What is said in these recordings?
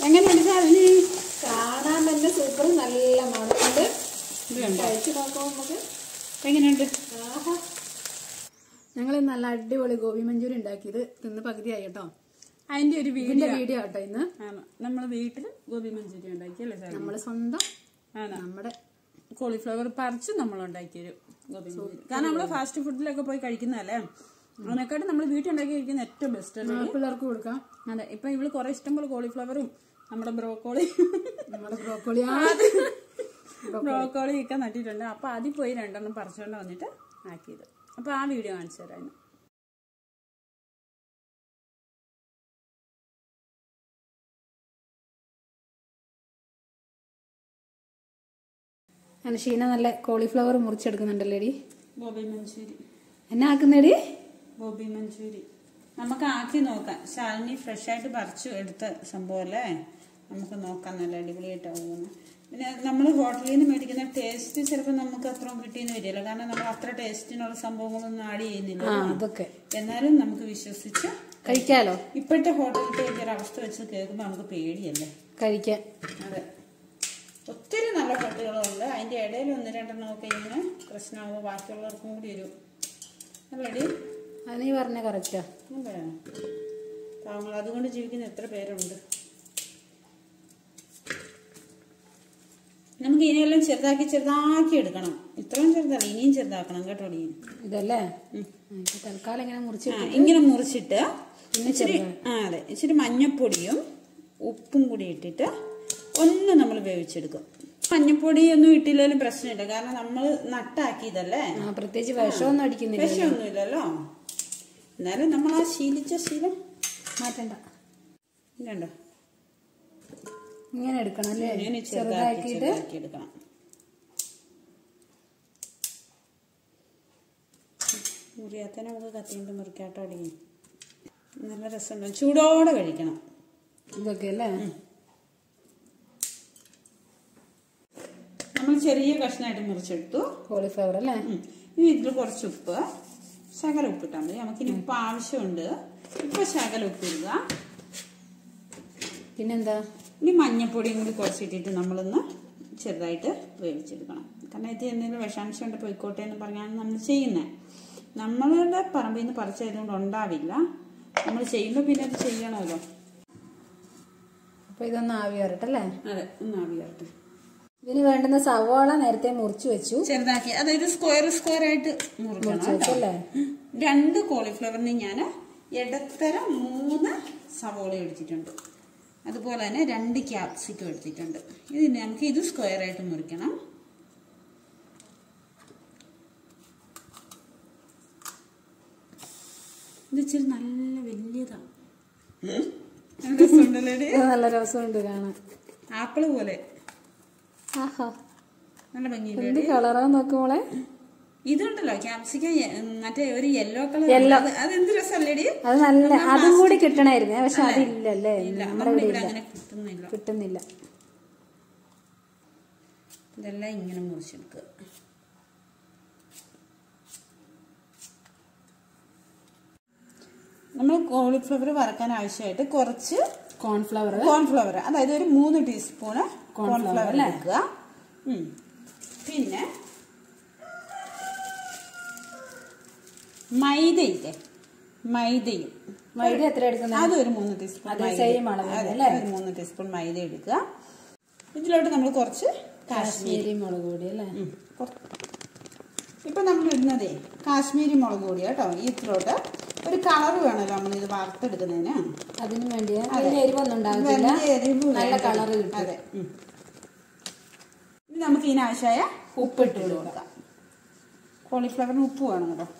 എങ്ങനെയുണ്ട് ശാലിനി കാണാൻ തന്നെ സൂപ്പർ നല്ല മണമുണ്ട് ഇത് കണ്ടോ കഴിച്ചു നോക്കാം നമുക്ക് എങ്ങനെയുണ്ട് ആഹാ ഞങ്ങൾ നല്ല അടിപൊളി ഗോപി മഞ്ചൂരി ഉണ്ടാക്കിയത് തിന്ന് പകുതിയായി കേട്ടോ അതിന്റെ ഒരു ഇതിന്റെ വീഡിയോ വീഡിയോ കേട്ടോ ഇന്ന് ആണ് നമ്മൾ വീട്ടിൽ ഗോപി മഞ്ചൂരി ഉണ്ടാക്കിയല്ലേ സാർ നമ്മള് സ്വന്തം ആണ് നമ്മുടെ കോളിഫ്ലവർ പറിച്ച് നമ്മൾ ഉണ്ടാക്കിയൊരു ഗോപി മഞ്ചൂരി കാരണം നമ്മൾ ഫാസ്റ്റ് ഫുഡിലൊക്കെ പോയി കഴിക്കുന്നതല്ലേ അതിനെക്കാട്ടും നമ്മൾ വീട്ടിൽ ഉണ്ടാക്കി കഴിക്കുന്ന ഏറ്റവും ബെസ്റ്റ് അല്ലേ പിള്ളേർക്ക് കൊടുക്കാം അതെ ഇപ്പൊ ഇവള് കുറെ ഇഷ്ടംപോലെ കോളിഫ്ലവറും നമ്മുടെ ബ്രോക്കോളി നമ്മുടെ ബ്രോക്കോളി ബ്രോക്കോളി ഒക്കെ നട്ടിട്ടുണ്ട് അപ്പൊ അതിൽ പോയി രണ്ടെണ്ണം പറിച്ചുകൊണ്ട് വന്നിട്ട് ആക്കിയത് അപ്പൊ ആ വീഡിയോ കാണിച്ചു തരാം ഇന്ന്. ഷീന നല്ല കോളിഫ്ലവർ മുറിച്ചെടുക്കുന്നുണ്ടല്ലേടി ഗോബി മഞ്ചൂരി എന്നെ ആക്കുന്നേടി ഗോബി മഞ്ചൂരി നമുക്ക് ആക്കി നോക്കാം ശാലിനി ഫ്രഷ് ആയിട്ട് പറിച്ചു എടുത്ത സംഭവം അല്ലേ നമുക്ക് നോക്കാം നല്ല അടിപൊളിയായിട്ടാവുമെന്ന് പിന്നെ നമ്മൾ ഹോട്ടലിൽ നിന്ന് മേടിക്കുന്ന ടേസ്റ്റ് ചിലപ്പോൾ നമുക്ക് അത്ര കിട്ടിയെന്ന് വരില്ല കാരണം നമ്മൾ അത്ര ടേസ്റ്റിനുള്ള സംഭവങ്ങളൊന്നും ആഡ് ചെയ്യുന്നില്ല ആ അതൊക്കെ എന്നാലും നമുക്ക് വിശ്വസിച്ച് കഴിക്കാലോ ഇപ്പോഴത്തെ ഹോട്ടലിലത്തെ ഒരു അവസ്ഥ വെച്ച് കേൾക്കുമ്പോൾ നമുക്ക് പേടിയല്ലേ കഴിക്കാൻ അതെ ഒത്തിരി നല്ല ഹോട്ടലുകളുണ്ട് അതിന്റെ ഇടയിൽ ഒന്ന് രണ്ടെണ്ണമൊക്കെ ഇങ്ങനെ പ്രശ്നമാകുമ്പോൾ ബാക്കിയുള്ളവർക്കും കൂടി ഒരു അല്ലേടി അത് നീ പറഞ്ഞ കറക്റ്റാ ഞാൻ പറയാം പാവങ്ങൾ അതുകൊണ്ട് ജീവിക്കുന്ന എത്ര പേരുണ്ട് നമുക്ക് ഇനിയെല്ലാം ചെറുതാക്കി ചെറുതാക്കി എടുക്കണം ഇത്രയും ചെറുതല്ല ഇനിയും ചെറുതാക്കണം കേട്ടോടി ഇതല്ലേ ഉം, ഇപ്പൊ തൽക്കാലം ഇങ്ങനെ മുറിച്ച് ആ ഇങ്ങനെ മുറിച്ചിട്ട് ഇച്ചിരി ആ അതെ ഇച്ചിരി മഞ്ഞപ്പൊടിയും ഉപ്പും കൂടി ഇട്ടിട്ട് ഒന്ന് നമ്മൾ വേവിച്ചെടുക്കും മഞ്ഞപ്പൊടി ഒന്നും ഇട്ടില്ലെങ്കിലും പ്രശ്നമില്ല കാരണം നമ്മൾ നട്ടാക്കിയതല്ലേ ആ പ്രത്യേകിച്ച് വിഷമൊന്നും അടിക്കുന്നില്ല വിഷമൊന്നുമില്ലല്ലോ എന്നാലും നമ്മൾ ആ ശീലിച്ച ശീലം മാറ്റണ്ട ഇല്ലണ്ടോ ഇങ്ങനെ എടുക്കണം അല്ലേ ഇങ്ങനെ ചെറുതാക്കി ചെറുതാക്കിയിട്ട് ചെറുതാക്കി എടുക്കണം മുറിയാത്തന്നെ നമുക്ക് കത്തിയിട്ട് മുറിക്കാട്ടോ അടി നല്ല രസമുണ്ട് ചൂടോടെ കഴിക്കണം ഇതൊക്കെ അല്ലേ നമ്മൾ ചെറിയ കഷ്ണമായിട്ട് മുറിച്ചെടുത്തു കോളിഫ്ലവർ അല്ലേ ഉം. ഇനി ഇതിൽ കുറച്ച് ഉപ്പ് ശകല ഉപ്പിട്ടാൽ മതി നമുക്കിനി ഉപ്പ് ആവശ്യമുണ്ട് ഇപ്പൊ ശകല ഉപ്പ് ഇടുക പിന്നെന്താ ഇനി മഞ്ഞപ്പൊടിയും കൂടി കുറച്ചിട്ടിട്ട് നമ്മളൊന്ന് ചെറുതായിട്ട് വേവിച്ചെടുക്കണം കാരണം ഇത് എന്തെങ്കിലും വിഷാംശം ഉണ്ട് പോയിക്കോട്ടെ എന്ന് പറഞ്ഞാണ് നമ്മൾ ചെയ്യുന്നത് നമ്മളുടെ പറമ്പിൽ നിന്ന് പറിച്ചതുകൊണ്ട് ഉണ്ടാവില്ല നമ്മൾ ചെയ്യുമ്പോൾ പിന്നെ അത് ചെയ്യണമല്ലോ അപ്പൊ ഇതൊന്ന് ആവി വരട്ടല്ലേ അതെ ഒന്ന് ആവിയാട്ടെ ഇതിന് വേണ്ടുന്ന സവാള നേരത്തെ മുറിച്ചു വെച്ചു ചെറുതാക്കി അതായത് സ്ക്വയർ സ്ക്വയർ ആയിട്ട് മുറിക്കണം മുറിച്ചു വെച്ചു അല്ലേ രണ്ട് കോളിഫ്ലവറിന് ഞാൻ ഇടത്തരം മൂന്ന് സവോള എടുത്തിട്ടുണ്ട് അതുപോലെ തന്നെ രണ്ട് ക്യാപ്സിക്കം എടുത്തിട്ടുണ്ട് ഇതിന് നമുക്ക് ഇത് സ്ക്വയർ ആയിട്ട് മുറിക്കണം ഇത് ഇച്ചിരി നല്ല വലിയതാണ് രസമുണ്ടല്ലേ ഇത് നല്ല രസമുണ്ട് കാണാൻ ആപ്പിള് പോലെ ആഹാ നല്ല ഭംഗിയില്ലേ എന്ത് കളറാ നോക്കുമോളെ ഇതുണ്ടല്ലോ ക്യാപ്സിക്കം മറ്റേ ഒരു യെല്ലോ കളർ അത് എന്ത് രസമല്ലേടി അത് നല്ല അതും കൂടി കിട്ടണായിരുന്നേ പക്ഷെ അതില്ലല്ലേ ഇല്ല നമ്മുടെ നമ്മുടെ ഇവിടെ ഇവിടെ ഇല്ല അങ്ങനെ കിട്ടുന്നില്ല കിട്ടുന്നില്ല ഇതെല്ലാം ഇങ്ങനെ മുറിച്ചെടുക്കുക നമ്മൾ കോളിഫ്ലവർ വറക്കാൻ ആവശ്യമായിട്ട് കുറച്ച് കോൺഫ്ലവർ കോൺഫ്ലവർ അതായത് ഒരു മൂന്ന് ടീസ്പൂണ് കോൺഫ്ലവർ എടുക്കുക ഉം. പിന്നെ മൈദയില്ലേ മൈദയും മൈദ എത്ര എടുക്കുന്നത് അതൊരു മൂന്ന് ടീസ്പൂൺ അതേ മൈദ. same അളവ് അതെ, അല്ലേ? ഒരു മൂന്ന് ടീസ്പൂൺ മൈദ എടുക്കുക ഇതിലോട്ട് നമ്മൾ കുറച്ച് കാശ്മീരി കാശ്മീരി മുളക് പൊടി അല്ലേ ഉം, കുറ- ഇപ്പൊ നമ്മൾ ഇടുന്നതേ കാശ്മീരി മുളക് പൊടി കേട്ടോ ഇതിലോട്ട് ഒരു കളർ വേണമല്ലോ നമ്മൾ ഇത് വറുത്തെടുക്കുന്നതിന് അതിന് വേണ്ടി വലിയ എരിവൊന്നും ഉണ്ടാകത്തില്ല വലിയ എരിവ് നല്ല വേണ്ട. കളർ കിട്ടും അതെ ഉം. ഇനി നമുക്ക് ഇതിനാവശ്യമായ ഉപ്പ് ഇട്ട് കൊടുക്കാം കോളിഫ്ലവറിന് ഉപ്പ് വേണം കേട്ടോ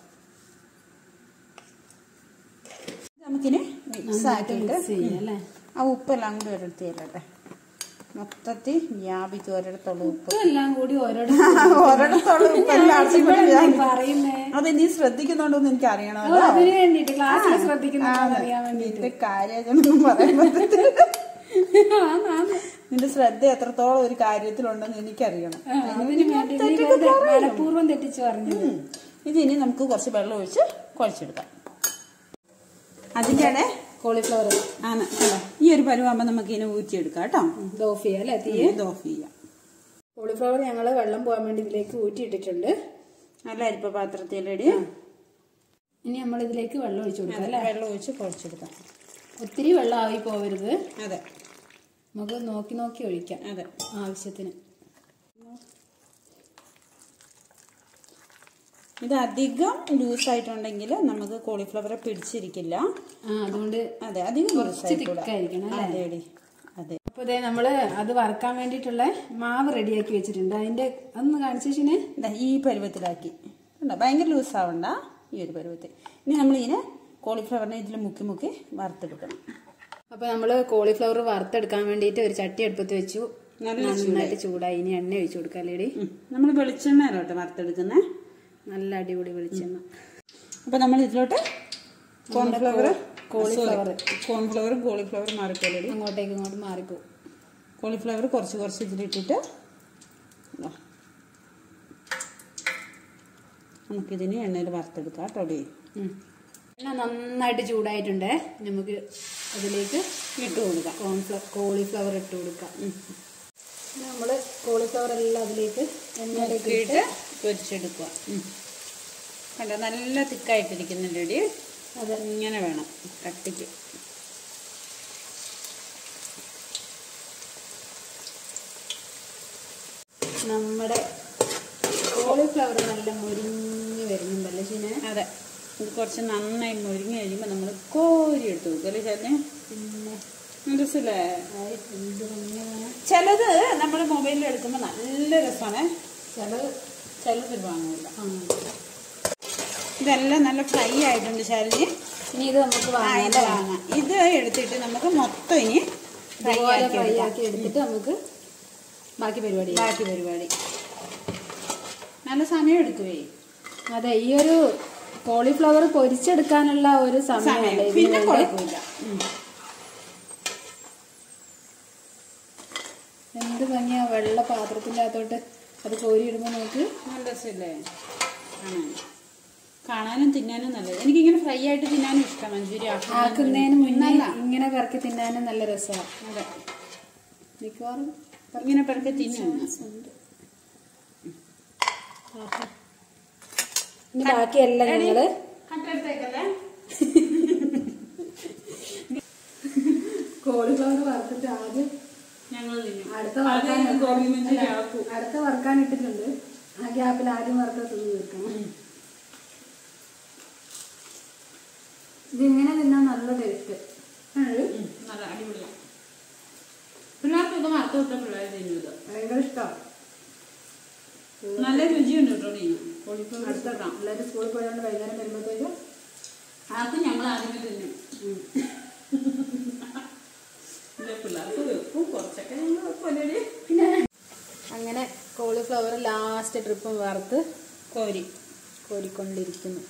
ഇത് നമുക്കിനി മിക്സ് ആക്കിയിട്ട് മിക്സ് ചെയ്യാം അല്ലേ ആ ഉപ്പെല്ലാം കൂടി ഒരിടത്ത് ചെല്ലട്ടെ മൊത്തത്തിൽ വ്യാപിക്കും ഒരിടത്തുള്ള ഉപ്പ് എല്ലാം കൂടി ഓരോ ഒരിടത്തുള്ള ഉപ്പെല്ലാം അടിച്ചുപിടി വ്യാപിക്കും. പറയുന്നേ അത് നീ ശ്രദ്ധിക്കുന്നുണ്ടോന്ന് എനിക്ക് ഓ, അറിയണമല്ലോ അതിന് വേണ്ടിട്ട് ക്ലാസ്സിൽ ശ്രദ്ധിക്കുന്ന അറിയാൻ വേണ്ടി നിന്റെ കാര്യമൊന്നും പറയാൻ പറ്റത്തില്ല ആന്ന്, ആന്ന്. നിന്റെ ശ്രദ്ധ എത്രത്തോളം ഒരു കാര്യത്തിലുണ്ടെന്ന് എനിക്കറിയണം ആ, അതിന് വേണ്ടി നീ വെറുതെ മനഃപൂർവ്വം തെറ്റിച്ച് പറഞ്ഞത് ഇത് ഇനി നമുക്ക് കുറച്ച് വെള്ളം ഒഴിച്ച് കുഴച്ചെടുക്കാം അതിൻ്റെ കോളിഫ്ലവർ ആണ് കണ്ടോ ഈ ഒരു പരുവാകുമ്പോൾ നമുക്ക് ഇതിനെ ഊറ്റിയെടുക്കാം കേട്ടോ ഇത് ഓഫ് ചെയ്യാം അല്ലേ തീ ഇത് ഓഫ് ചെയ്യാം കോളിഫ്ലവർ ഞങ്ങൾ വെള്ളം പോകാൻ വേണ്ടി ഇതിലേക്ക് ഊറ്റിയിട്ടിട്ടുണ്ട് നല്ല അരിപ്പ പാത്രത്തിലിടി ഇനി നമ്മൾ ഇതിലേക്ക് വെള്ളം ഒഴിച്ചു കൊടുക്കാം അല്ലേ വെള്ളം ഒഴിച്ച് കുഴച്ചെടുക്കാം ഒത്തിരി വെള്ളം ആയി പോവരുത് അതെ നമുക്ക് നോക്കി നോക്കി ഒഴിക്കാം അതെ ആവശ്യത്തിന് ഇത് അധികം ലൂസായിട്ടുണ്ടെങ്കിൽ നമുക്ക് കോളിഫ്ലവറെ പിടിച്ചിരിക്കില്ല ആ അതുകൊണ്ട് അതെ അധികം കുറച്ച് ലൂസായിക്കൂടാ തിക്കായിരിക്കണം അല്ലേ അതെടി അതെ അപ്പോൾ ഇതേ നമ്മള് അത് വറക്കാൻ വേണ്ടിയിട്ടുള്ള മാവ് റെഡിയാക്കി വെച്ചിട്ടുണ്ട് അതിന്റെ അതൊന്ന് കാണിച്ചേച്ചിനെ ദാ ഈ പരുവത്തിലാക്കി കണ്ടോ ഭയങ്കര ലൂസ് ആവണ്ട ഈ ഒരു പരുവത്തിൽ ഇനി നമ്മളിതിനെ കോളിഫ്ലവറിനെ ഇതിൽ മുക്കി മുക്കി വറുത്തെടുക്കണം അപ്പൊ നമ്മള് കോളിഫ്ലവർ വറുത്തെടുക്കാൻ വേണ്ടിയിട്ട് ഒരു ചട്ടി അടുപ്പത്ത് വെച്ചു നല്ല നന്നായിട്ട് ചൂടായി ഇനി എണ്ണ ഒഴിച്ചു കൊടുക്കാം ലേഡി നമ്മൾ വെളിച്ചെണ്ണയിലോട്ട് വറുത്തെടുക്കുന്നത് നല്ല അടിപൊളി വെളിച്ചെണ്ണ അപ്പൊ നമ്മൾ ഇതിലോട്ട് കോൺഫ്ലവർ കോളിഫ്ലവർ കോൺഫ്ലവറും കോളിഫ്ലവറും മാറിക്കോളി അങ്ങോട്ടേക്ക് ഇങ്ങോട്ട് മാറിപ്പോവും കോളിഫ്ലവർ കുറച്ച് കുറച്ച് ഇതിലിട്ടിട്ട് ദാ. നമുക്കിതിന് എണ്ണയിൽ വറുത്തെടുക്കാം കേട്ടോ ഡി ഉം. എണ്ണ നന്നായിട്ട് ചൂടായിട്ടുണ്ടേ നമുക്ക് അതിലേക്ക് ഇട്ട് കൊടുക്കാം കോൺഫ്ലവർ കോളിഫ്ലവർ ഇട്ട് കൊടുക്കാം നമ്മൾ കോളിഫ്ലവർ എല്ലാം അതിലേക്ക് എണ്ണയിലേക്ക് ഇട്ട് ഇട്ട് പൊരിച്ചെടുക്കുക ഉം. കണ്ടോ നല്ല തിക്കായിട്ടിരിക്കുന്നുണ്ട് ഡി അതെ ഇങ്ങനെ വേണം കട്ടിക്ക് നമ്മുടെ കോളിഫ്ലവർ നല്ല മുരിഞ്ഞ് വരുന്നുണ്ടല്ലേ ശീനെ അതെ ഇത് കുറച്ച് നന്നായി മുരിഞ്ഞ് കഴിയുമ്പോൾ നമ്മൾ കോരി എടുത്ത് വെക്കും അല്ലേ ചേട്ടനെ പിന്നെ മനസ്സിലേ ആയി എന്ത് ഭംഗിയാണ് ചിലത് നമ്മൾ മൊബൈലിൽ എടുക്കുമ്പോൾ നല്ല രസമാണ് ചിലത് ചിലത് വാങ്ങില്ല ആ. ഇതെല്ലാം നല്ല ഫ്രൈ ആയിട്ടുണ്ട് ശാലിനി ഇനി ഇത് നമുക്ക് ആ വാങ്ങാം ഇത് വാങ്ങാം ഇത് എടുത്തിട്ട് നമുക്ക് മൊത്തം ഇനി ഫ്രൈ ഇതുപോലെ ആക്കി ഫ്രൈ എടുക്കാം. ആക്കി എടുത്തിട്ട് നമുക്ക് ബാക്കി പരിപാടി ചെയ്യാം. ബാക്കി പരിപാടി നല്ല സമയം എടുക്കുവേ അതെ ഈ ഒരു കോളിഫ്ലവർ പൊരിച്ചെടുക്കാനുള്ള ഒരു സമയം സമയമല്ലേ ഇതിന് പിന്നെ വേണ്ടി? കുഴപ്പമില്ല ഉം. എന്ത് ഭംഗിയാ വെള്ള പാത്രത്തിന്റെ അകത്തോട്ട് അത് കോരി ഇടുമ്പോ നമുക്ക് നല്ല രസമില്ലേ കാണാൻ കാണാനും തിന്നാനും നല്ലത് എനിക്കിങ്ങനെ ഫ്രൈ ആയിട്ട് തിന്നാനും ഇഷ്ടം മഞ്ചൂരി ആക്കുന്നതിന് മുന്നേ ഇങ്ങനെ പെറക്കി തിന്നാനും നല്ല രസമാണ് അതെ മിക്കവാറും ഇങ്ങനെ പെരക്കെ തിന്നും ഉണ്ട്. ആഹാ. ഇനി ബാക്കിയെല്ലാം ഞങ്ങള് കട്ടെടുത്തേക്കല്ലേ കോളിഫ്ലവർ വറുത്തിട്ട് ആദ്യം ഞങ്ങൾ തിന്നും അടുത്ത വറുക്കാൻ ആദ്യം ഗോബി മഞ്ചൂരി ആക്കും അടുത്ത വറുക്കാൻ ഇട്ടിട്ടുണ്ട് ആ ഗ്യാപ്പിൽ ആദ്യം വറുത്ത തിന്ന് തീർക്കണം ഇതിങ്ങനെ തിന്നാൻ നല്ല ടേസ്റ്റ് ഉം, നല്ല അടിപൊളിയാണ് പിള്ളേർക്ക് ഇത് വറുത്ത് വിട്ട പിള്ളേർ തിന്നും ഇത് ഭയങ്കര ഇഷ്ടമാണ് നല്ല രുചിയുണ്ട് കേട്ടോ നീ കോഴിക്കോട് അടുത്ത എല്ലാവരും സ്കൂളിൽ പോയതുകൊണ്ട് വൈകുന്നേരം വരുമ്പോഴത്തേക്കും ആദ്യം ഞങ്ങൾ ആദ്യമേ തിന്നും ഇല്ല, പിള്ളേർക്ക് വെക്കും കുറച്ചൊക്കെ ഞങ്ങൾ വെക്കുമല്ലേ അങ്ങനെ കോളിഫ്ലവർ ലാസ്റ്റ് ട്രിപ്പും വറുത്ത് കോരി കോരിക്കൊണ്ടിരിക്കുന്നു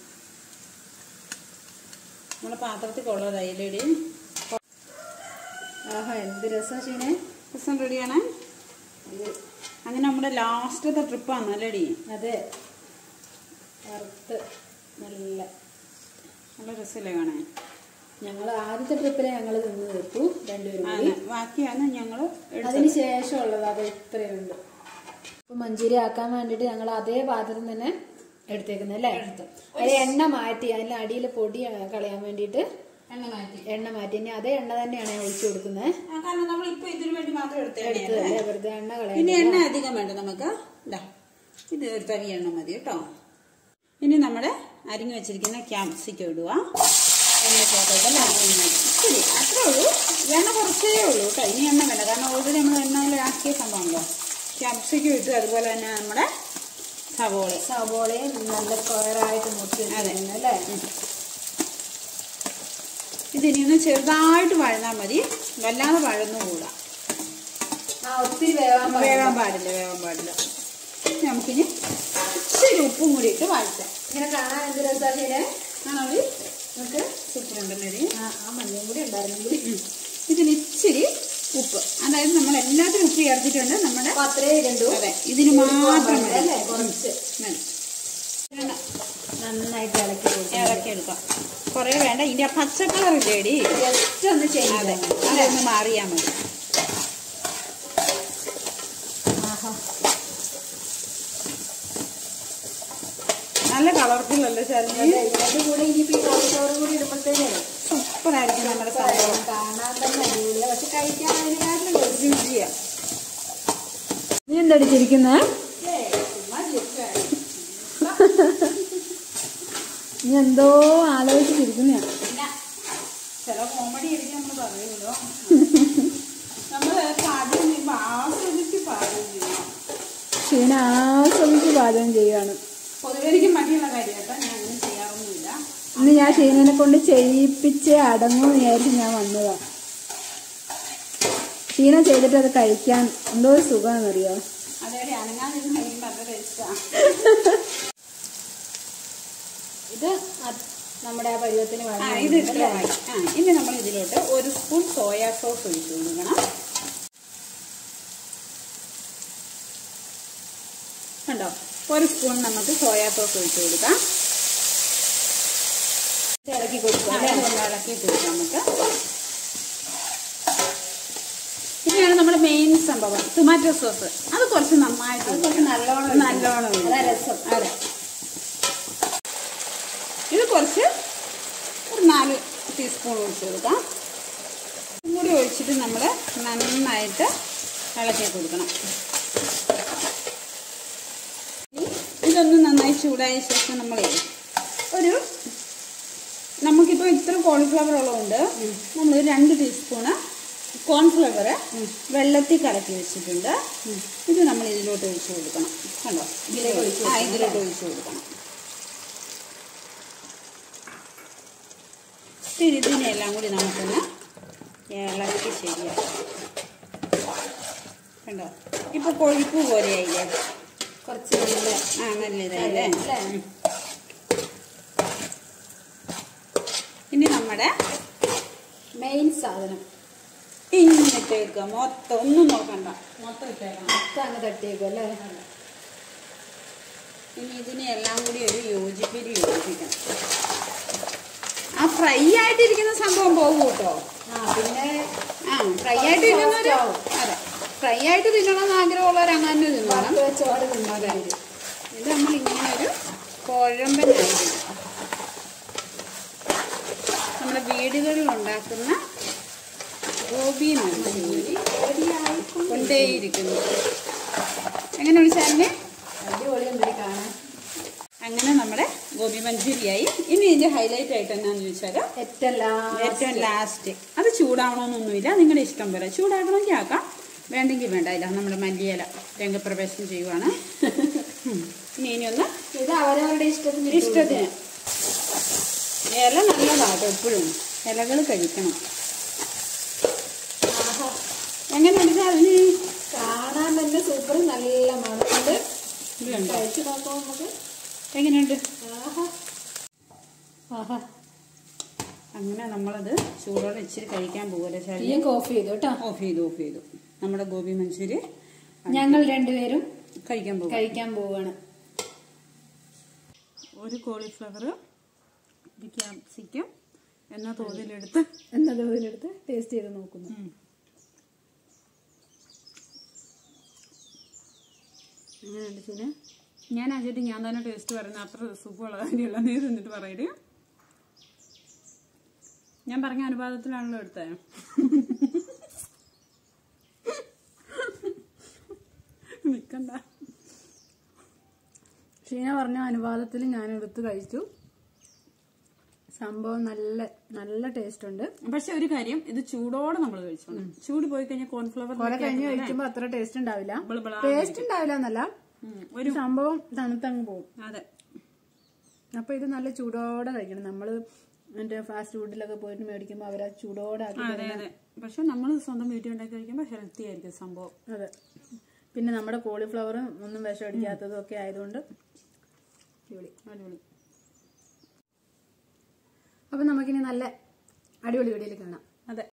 നമ്മുടെ പാത്രത്തിൽ കൊള്ളതായില്ലേടി ആഹാ എന്ത് രസം ഷീനെ രസം റെഡിയാണ് അങ്ങനെ നമ്മുടെ ലാസ്റ്റത്തെ ട്രിപ്പാണ് അല്ലേടി അതെ വറുത്ത് നല്ല നല്ല രസമല്ലേ കാണാൻ ഞങ്ങൾ ആദ്യത്തെ ട്രിപ്പിൽ ഞങ്ങൾ നിന്ന് തീർത്തു രണ്ടുപേരും ആ, കൂടി ബാക്കിയാണ് ഞങ്ങൾ അതിന് ശേഷമുള്ളത് അത് ഇത്രയുണ്ട് ഇപ്പൊ മഞ്ചൂരി ആക്കാൻ വേണ്ടിട്ട് ഞങ്ങൾ അതേ പാത്രം തന്നെ എടുത്തേക്കുന്നത് അല്ലേ അതിൽ എണ്ണ മാറ്റി അതിൽ അടിയിൽ പൊടി കളയാൻ വേണ്ടിയിട്ട് എണ്ണ മാറ്റി എണ്ണ മാറ്റി ഇനി അതേ എണ്ണ തന്നെയാണ് ഞാൻ ഒഴിച്ചു കൊടുക്കുന്നത് ആ, കാരണം നമ്മൾ ഇപ്പൊ ഇതിനു വേണ്ടി മാത്രം എടുത്ത എണ്ണയാണ് എടുത്തതല്ലേ വെറുതെ എണ്ണ കളയാൻ ഇനി എണ്ണ അധികം വേണ്ട നമുക്ക് ഇതാ ഇത് ഒരു തരി എണ്ണ മതി കേട്ടോ ഇനി നമ്മുടെ അരിഞ്ഞു വെച്ചിരിക്കുന്ന ക്യാപ്സിക്കം ഇടുക എണ്ണയ്ക്കകത്തോട്ടല്ലേ ശരി അത്രേ ഉള്ളൂ എണ്ണ കുറച്ചേ ഉള്ളൂ കേട്ടോ ഇനി എണ്ണ വേണ്ട കാരണം ഓൾറെഡി നമ്മൾ എണ്ണയിൽ ആക്കിയ സംഭവമല്ലോ ക്യാപ്സിക്കം ഇട്ടു അതുപോലെ തന്നെ നമ്മുടെ സവോള സവോളയും നല്ല സ്ക്വയറായിട്ട് മുട്ടി വെച്ചിരുന്നു അല്ലേ ഇതിനി ഒന്ന് ചെറുതായിട്ട് വഴന്നാൽ മതി വല്ലാതെ വഴന്നുകൂടാ ആ ഒത്തിരി വേവാൻ പാടില്ല. വേവാൻ പാടില്ല വേവാൻ പാടില്ല നമുക്കിനി ഇച്ചിരി ഉപ്പും കൂടി ഇട്ട് വഴറ്റാം ഇങ്ങനെ കാണാൻ എന്ത് രസാശീലെ ആണോ നമുക്ക് സൂപ്പറുണ്ടല്ലേ ആ ആ മഞ്ഞയും കൂടി ഉണ്ടായിരുന്നെങ്കിൽ ഇതിൽ ഇച്ചിരി ഉപ്പ് അതായത് നമ്മൾ എല്ലാത്തിനും ഉപ്പ് ചേർത്തിട്ടുണ്ട് നമ്മുടെ അപ്പൊ അത്രേ ഇടണ്ടു അതെ ഇതിന് മാത്രം മതി അല്ലേ കുറച്ച് മതി. വേണ്ട. നന്നായിട്ട് ഇളക്കി കൊടുക്കും ഇളക്കി എടുക്കാം കുറേ വേണ്ട ഇതിന്റെ ആ പച്ച കളർ ഇല്ലേടി ജസ്റ്റ് ഒന്ന് ചെയ്ത് അതെ അതൊന്ന് മാറിയാൽ മതി ആഹാ നല്ല കളർഫുൾ അല്ലേ ശാലിനി അതെ, ഇതിന്റെ കൂടെ ഇനിയിപ്പോ ഈ കോളിഫ്ലവറും കൂടി ഇടുമ്പോഴത്തേനെ സൂപ്പർ ആയിരിക്കും നമ്മുടെ സംഭവം കാണാൻ തന്നെ അടിപൊളിയാ പക്ഷെ കഴിക്കാൻ അതിനെക്കാട്ടിലും രുചിയാ നീ എന്തടിച്ചിരിക്കുന്നത് നീ എന്തോ ആലോചിച്ചിരിക്കുന്ന ചില കോമഡി ആയിരിക്കും നമ്മൾ പറയുമല്ലോ നമ്മള് പാചകം ചെയ്യുമ്പോ ആസ്വദിച്ച് പാചകം ചെയ്യണം ക്ഷീണ ആസ്വദിച്ച് പാചകം ചെയ്യുകയാണ് പൊതുവെ എനിക്ക് മടിയുള്ള കാര്യമാട്ടോ ഞാൻ അങ്ങനെ ചെയ്യാറൊന്നുമില്ല ഇന്ന് ഞാൻ ഷീനനെ കൊണ്ട് ചെയ്യിപ്പിച്ച് അടങ്ങും വിചാരിച്ച് ഞാൻ വന്നതാ ഷീന ചെയ്തിട്ട് അത് കഴിക്കാൻ എന്തോ ഒരു സുഖമാണെന്നറിയോ അതേടെ അനങ്ങാതിരുന്ന് കഴിയുമ്പോൾ അത് ടേസ്റ്റാ ഇത് അത് നമ്മുടെ ആ പരുവത്തിന് ആ വേണം ഇത് ഇത്രയായി ആ ഇനി നമ്മൾ ഇതിലോട്ട് ഒരു സ്പൂൺ സോയാ സോസ് ഒഴിച്ചു കൊടുക്കണം കണ്ടോ ഒരു സ്പൂൺ നമുക്ക് സോയാ സോസ് ഒഴിച്ചു കൊടുക്കാം ഇളക്കി കൊടുക്കും അതെ ഒന്ന് ഇളക്കി കൊടുക്കാം നമുക്ക് ഇനിയാണ് നമ്മുടെ മെയിൻ സംഭവം ടൊമാറ്റോ സോസ് അത് കുറച്ച് നന്നായിട്ട് കുറച്ച് നല്ലോണം നല്ലോണം അതാ രസം അതെ ഇത് കുറച്ച് ഒരു നാല് ടീസ്പൂൺ ഒഴിച്ച് കൊടുക്കാം ഇതും കൂടി ഒഴിച്ചിട്ട് നമ്മൾ നന്നായിട്ട് ഇളക്കി കൊടുക്കണം ഇനി ഇതൊന്ന് നന്നായി ചൂടായ ശേഷം നമ്മളേ ഒരു നമുക്കിപ്പോൾ ഇത്ര കോളിഫ്ലവർ ഉള്ളതുകൊണ്ട് നമ്മൾ രണ്ട് ടീസ്പൂണ് കോൺഫ്ലവർ വെള്ളത്തിൽ കലക്കി വെച്ചിട്ടുണ്ട് ഇത് നമ്മൾ ഇതിലോട്ട് ഒഴിച്ച് കൊടുക്കണം കണ്ടോ ഇതിലേക്ക് ഒഴിച്ച് ആ ഇതിലോട്ട് ഒഴിച്ച് കൊടുക്കണം ഇനി ഇതിനെല്ലാം കൂടി നമുക്കൊന്ന് ഇളക്കി ശരിയാക്കാം കണ്ടോ ഇപ്പൊ കൊഴുപ്പ് പോലെയായില്ലേ കുറച്ച് നല്ല ആ നല്ല ഇതായില്ലേ അല്ലേ? ഉം. ഇനി നമ്മുടെ മെയിൻ സാധനം ഇന്നിട്ടേക്കുക മൊത്തം ഒന്നും നോക്കണ്ട മൊത്തം ഇട്ടേക്കണം മൊത്തം അങ്ങ് തട്ടിയേക്കും അല്ലേ ഇനി ഇതിനെ എല്ലാം കൂടി ഒരു യോജിപ്പിരി യോജിപ്പിക്കണം ആ ഫ്രൈ ആയിട്ടിരിക്കുന്ന സംഭവം പോകും കേട്ടോ ആ പിന്നെ ആ ഫ്രൈ ആയിട്ട് തിന്നുന്നവര് Soft ആവും. അതെ ഫ്രൈ ആയിട്ട് തിന്നണമെന്ന് ആഗ്രഹമുള്ളവർ അങ്ങനെ തിന്നണം വറുത്ത് വെച്ചോടെ നിന്നാതെ ഇത് നമ്മൾ ഇങ്ങനെ ഒരു കുഴമ്പനായിരിക്കും നമ്മുടെ വീടുകളിൽ ഉണ്ടാക്കുന്ന ഗോപി മഞ്ചൂരി കൊണ്ടേയിരിക്കുന്നു എങ്ങനെ വിളിച്ചാലിനെ അടിപൊളിയുണ്ട് കാണാൻ അങ്ങനെ നമ്മുടെ ഗോപി മഞ്ചൂരിയായി ഇനി ഇതിന്റെ ഹൈലൈറ്റ് ആയിട്ട് എന്നാന്ന് ചോദിച്ചാൽ ഏറ്റെല്ലാം ഏറ്റവും ലാസ്റ്റ് അത് ചൂടാവണമെന്നൊന്നുമില്ല നിങ്ങളുടെ ഇഷ്ടം പോലെ ചൂടാക്കണമെങ്കിൽ ആക്കാം വേണ്ടെങ്കിൽ വേണ്ട ഇല്ല നമ്മുടെ മല്ലിയില രംഗപ്രവേശനം ചെയ്യുവാണ് ഉം. ഇനി ഇനിയൊന്ന് ഇത് അവരവരുടെ ഇഷ്ടത്തിന് ഇഷ്ടത്തിന് ഇല നല്ലതാട്ടോ എപ്പോഴും ഇലകൾ കഴിക്കണം ആഹാ. എങ്ങനെയുണ്ട് അതിന് കാണാൻ തന്നെ സൂപ്പർ നല്ല മണമുണ്ട് ഇതുണ്ടോ കഴിച്ചു നോക്കാം നമുക്ക് എങ്ങനെയുണ്ട് ആഹാ ആഹാ അങ്ങനെ നമ്മളത് ചൂടോടെ ഇച്ചിരി കഴിക്കാൻ പോകല്ലേ ശരി തീയും ഓഫ് ചെയ്തു കേട്ടോ ഓഫ് ചെയ്തു ഓഫ് ചെയ്തു നമ്മുടെ ഗോപി മഞ്ചൂരി ഞങ്ങൾ രണ്ടുപേരും കഴിക്കാൻ പോകും കഴിക്കാൻ പോവാണ് ഒരു കോളിഫ്ലവർ ഒരു ക്യാപ്സിക്കം എന്ന തോതിലെടുത്ത് എന്നത് ഇതിലെടുത്ത് ടേസ്റ്റ് ചെയ്ത് നോക്കുന്നു എങ്ങനെയുണ്ട് ചിന് ഞാൻ ആദ്യമായിട്ട് ഞാൻ തന്നെ ടേസ്റ്റ് പറയുന്ന അത്ര സുഖമുള്ള കാര്യമല്ല നീ തിന്നിട്ട് പറയടി ഞാൻ പറഞ്ഞ അനുപാതത്തിലാണല്ലോ എടുത്തത് നിക്കണ്ട ഷീന പറഞ്ഞ അനുവാദത്തിൽ ഞാൻ എടുത്ത് കഴിച്ചു സംഭവം നല്ല നല്ല ടേസ്റ്റ് ഉണ്ട് പക്ഷെ ഒരു കാര്യം ഇത് ചൂടോടെ നമ്മൾ കഴിച്ചോണം ചൂട് പോയി കഴിഞ്ഞാൽ കോൺഫ്ലവർ കുറെ കഴിഞ്ഞ് കഴിക്കുമ്പോ അത്ര ടേസ്റ്റ് ഉണ്ടാവില്ല ബിളിബിളാ ടേസ്റ്റ് ഉണ്ടാവില്ല എന്നല്ല ഒരു സംഭവം തണുത്തങ്ങ് പോകും അതെ അപ്പൊ ഇത് നല്ല ചൂടോടെ കഴിക്കണം നമ്മള് മറ്റേ ഫാസ്റ്റ് ഫുഡിലൊക്കെ പോയിട്ട് മേടിക്കുമ്പോ അവരാ ചൂടോടെ ആക്കി അതെ അതെ പക്ഷെ നമ്മൾ സ്വന്തം വീട്ടിൽ ഉണ്ടാക്കി കഴിക്കുമ്പോൾ ഹെൽത്തി ആയിരിക്കും സംഭവം അതെ പിന്നെ നമ്മുടെ കോളിഫ്ലവറും ഒന്നും വിഷം അടിക്കാത്തതും ഒക്കെ ആയതുകൊണ്ട് അടിപൊളി അടിപൊളി അപ്പൊ നമുക്കിനി നല്ല അടിപൊളി വീഡിയോയിൽ കാണാം